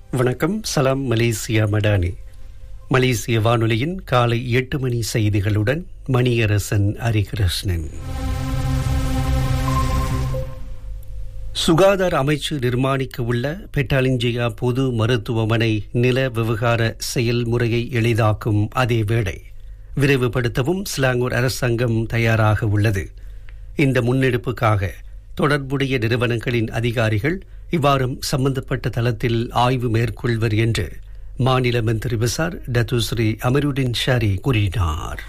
வணக்கம் சலாம் மலேசியா மடானி மலேசிய வானொலியின் காலை எட்டு மணி செய்திகளுடன் மணியரசன் ஹரிகிருஷ்ணன் சுகாதார அமைச்சு நிர்மாணிக்க உள்ள பெட்டாலிஞ்சியா பொது மருத்துவமனை நில விவகார செயல்முறையை எளிதாக்கும் அதே வேளை விரைவுபடுத்தவும் சிலாங்கூர் அரசாங்கம் தயாராக உள்ளது இந்த முன்னெடுப்புக்காக தொடர்புடைய நிறுவனங்களின் அதிகாரிகள் இவ்வாறும் சம்பந்தப்பட்ட தளத்தில் ஆய்வு மேற்கொள்வர் என்று மாநில மந்திரி விசார் டத்துஸ்ரீ அமருடின் ஷாரி கூறினார்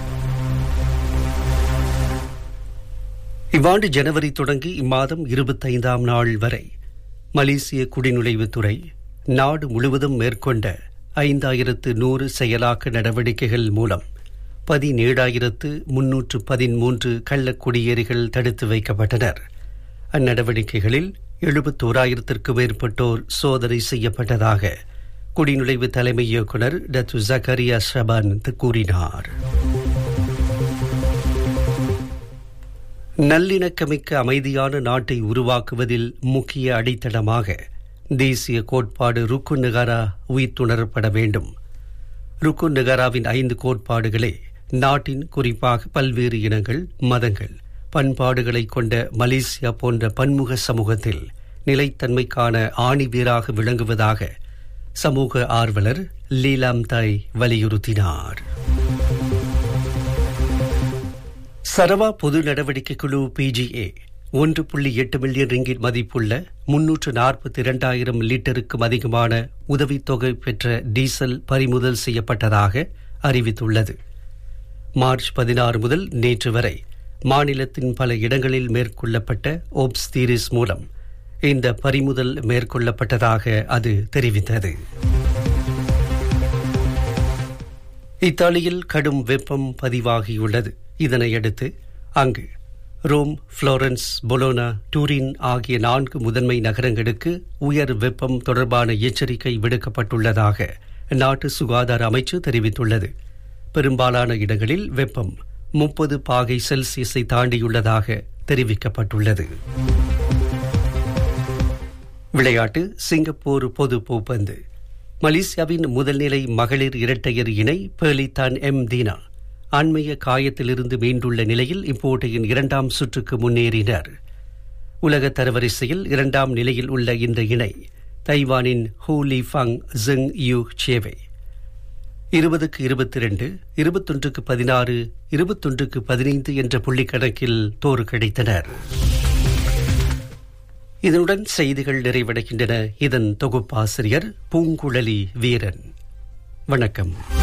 இவ்வாண்டு ஜனவரி தொடங்கி இம்மாதம் இருபத்தைந்தாம் நாள் வரை மலேசிய குடிநுழைவுத்துறை நாடு முழுவதும் மேற்கொண்ட ஐந்தாயிரத்து நூறு செயலாக்க நடவடிக்கைகள் மூலம் பதினேழாயிரத்து முன்னூற்று பதிமூன்று கள்ள குடியேறிகள் தடுத்து வைக்கப்பட்டனர் அந்நடவடிக்கைகளில் எழுபத்தோராயிரத்திற்கும் மேற்பட்டோர் சோதனை செய்யப்பட்டதாக குடிநுழைவு தலைமை இயக்குநர் டத்து ஜக்கரியா ஷபான் கூறினார் நல்லிணக்கமிக்க அமைதியான நாட்டை உருவாக்குவதில் முக்கிய அடித்தளமாக தேசிய கோட்பாடு ருக்கு நிகாரா உயிர்த்துணரப்பட வேண்டும் ருக்கு நிகாராவின் ஐந்து கோட்பாடுகளே நாட்டின் குறிப்பாக பல்வேறு இனங்கள் மதங்கள் பண்பாடுகளை கொண்ட மலேசியா போன்ற பன்முக சமூகத்தில் நிலைத்தன்மைக்கான ஆணிவேராக விளங்குவதாக சமூக ஆர்வலர் லீலாம் தாய் வலியுறுத்தினார் சரவா பொது நடவடிக்கை குழு பிஜிஏ ஒன்று புள்ளி எட்டு மில்லியன் ரிங்கிட் மதிப்புள்ள முன்னூற்று நாற்பத்தி இரண்டாயிரம் லிட்டருக்கும் அதிகமான உதவித்தொகை பெற்ற டீசல் பறிமுதல் செய்யப்பட்டதாக அறிவித்துள்ளது மார்ச் பதினாறு முதல் நேற்று வரை மாநிலத்தின் பல இடங்களில் மேற்கொள்ளப்பட்ட ஓப்ஸ் தீரிஸ் மூலம் இந்த பறிமுதல் மேற்கொள்ளப்பட்டதாக அது தெரிவித்தது இத்தாலியில் கடும் வெப்பம் பதிவாகியுள்ளது இதனையடுத்து அங்கு ரோம் புளோரன்ஸ் பொலோனா டூரின் ஆகிய நான்கு முதன்மை நகரங்களுக்கு உயர் வெப்பம் தொடர்பான எச்சரிக்கை விடுக்கப்பட்டுள்ளதாக நாட்டு சுகாதார அமைச்சு தெரிவித்துள்ளது பெரும்பாலான இடங்களில் வெப்பம் முப்பது பாகை செல்சியஸை தாண்டியுள்ளதாக தெரிவிக்கப்பட்டுள்ளது விளையாட்டு சிங்கப்பூர் பொது பூப்பந்து மலேசியாவின் முதல்நிலை மகளிர் இரட்டையர் இணை பேலித்தான் எம் தீனா அண்மைய காயத்திலிருந்து மீண்டுள்ள நிலையில் இப்போட்டியின் இரண்டாம் சுற்றுக்கு முன்னேறினர் உலக தரவரிசையில் இரண்டாம் நிலையில் உள்ள இந்த இணை தைவானின் ஹூ லி ஃபங் ஜிங் யூ சேவை இருபதுக்கு இருபத்தி ரெண்டு இருபத்தொன்றுக்கு பதினாறு இருபத்தொன்றுக்கு பதினைந்து என்ற புள்ளி கணக்கில் தோறு கிடைத்தனர் இதனுடன் செய்திகள் நிறைவடைகின்றன இதன் தொகுப்பாசிரியர் பூங்குழலி வீரன் வணக்கம்